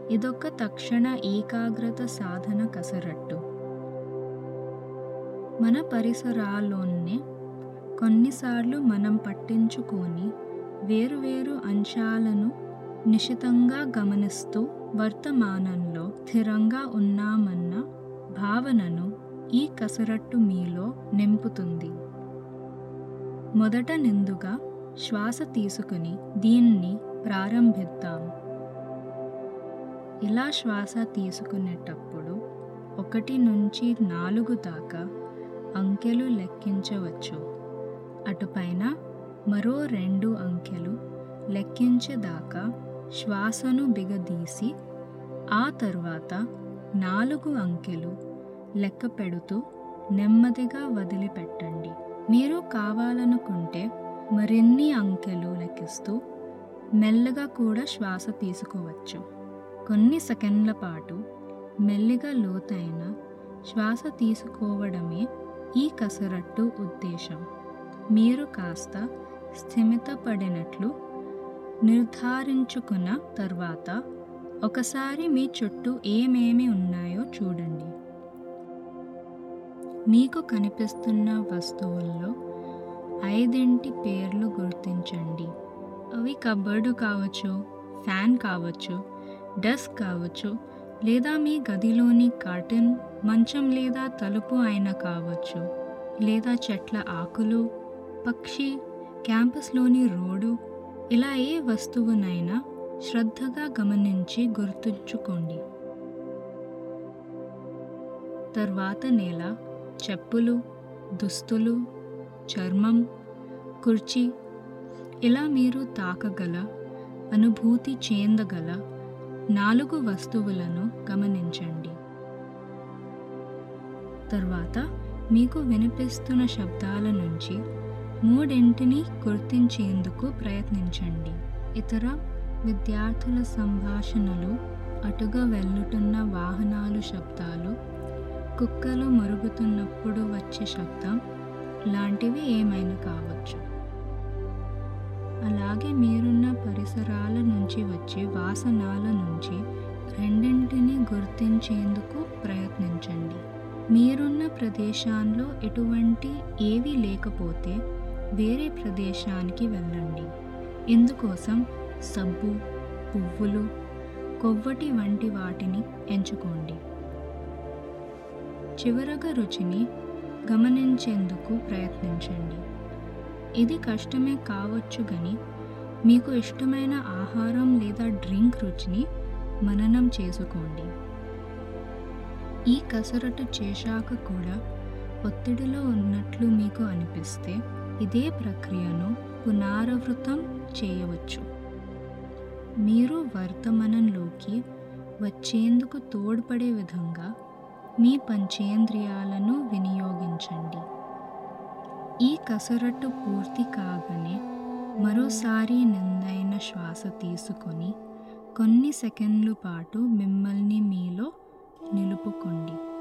ఇదొక తక్షణ ఏకాగ్రత సాధన కసరట్టు మన పరిసరాల్లోనే కొన్నిసార్లు మనం పట్టించుకొని వేరువేరు అంశాలను నిశితంగా గమనిస్తూ వర్తమానంలో స్థిరంగా ఉన్నామన్న భావనను ఈ కసరట్టు మీలో నింపుతుంది మొదట నిందుగా శ్వాస తీసుకుని దీన్ని ప్రారంభిద్దాం ఇలా శ్వాస తీసుకునేటప్పుడు ఒకటి నుంచి నాలుగు దాకా అంకెలు లెక్కించవచ్చు అటుపైన మరో రెండు అంకెలు లెక్కించేదాకా శ్వాసను బిగదీసి ఆ తర్వాత నాలుగు అంకెలు లెక్క పెడుతూ నెమ్మదిగా వదిలిపెట్టండి మీరు కావాలనుకుంటే మరిన్ని అంకెలు లెక్కిస్తూ మెల్లగా కూడా శ్వాస తీసుకోవచ్చు కొన్ని సెకండ్ల పాటు మెల్లిగా లోతైన శ్వాస తీసుకోవడమే ఈ కసరట్టు ఉద్దేశం మీరు కాస్త స్థిమితపడినట్లు నిర్ధారించుకున్న తర్వాత ఒకసారి మీ చుట్టూ ఏమేమి ఉన్నాయో చూడండి మీకు కనిపిస్తున్న వస్తువుల్లో ఐదింటి పేర్లు గుర్తించండి అవి కబర్డు కావచ్చు ఫ్యాన్ కావచ్చు డెస్క్ కావచ్చు లేదా మీ గదిలోని కర్టెన్ మంచం లేదా తలుపు అయిన కావచ్చు లేదా చెట్ల ఆకులు పక్షి క్యాంపస్లోని రోడ్డు ఇలా ఏ వస్తువునైనా శ్రద్ధగా గమనించి గుర్తుంచుకోండి తర్వాత నేల చెప్పులు దుస్తులు చర్మం కుర్చీ ఇలా మీరు తాకగల అనుభూతి చెందగల నాలుగు వస్తువులను గమనించండి తర్వాత మీకు వినిపిస్తున్న శబ్దాల నుంచి మూడింటిని గుర్తించేందుకు ప్రయత్నించండి ఇతర విద్యార్థుల సంభాషణలు అటుగా వెళ్ళుతున్న వాహనాలు శబ్దాలు కుక్కలు మరుగుతున్నప్పుడు వచ్చే శబ్దం లాంటివి ఏమైనా కావచ్చు అలాగే మీరున్న పరిసరాల నుంచి వచ్చే వాసనాల నుంచి రెండింటిని గుర్తించేందుకు ప్రయత్నించండి మీరున్న ప్రదేశాల్లో ఎటువంటి ఏవి లేకపోతే వేరే ప్రదేశానికి వెళ్ళండి ఇందుకోసం సబ్బు పువ్వులు కొవ్వటి వంటి వాటిని ఎంచుకోండి చివరగా రుచిని గమనించేందుకు ప్రయత్నించండి ఇది కష్టమే కావచ్చు కానీ మీకు ఇష్టమైన ఆహారం లేదా డ్రింక్ రుచిని మననం చేసుకోండి ఈ కసరత్తు చేశాక కూడా ఒత్తిడిలో ఉన్నట్లు మీకు అనిపిస్తే ఇదే ప్రక్రియను పునరావృతం చేయవచ్చు మీరు వర్తమానంలోకి వచ్చేందుకు తోడ్పడే విధంగా మీ పంచేంద్రియాలను వినియోగించండి ఈ కసరత్తు పూర్తి కాగానే మరోసారి నిందైన శ్వాస తీసుకొని కొన్ని సెకండ్ల పాటు మిమ్మల్ని మీలో నిలుపుకోండి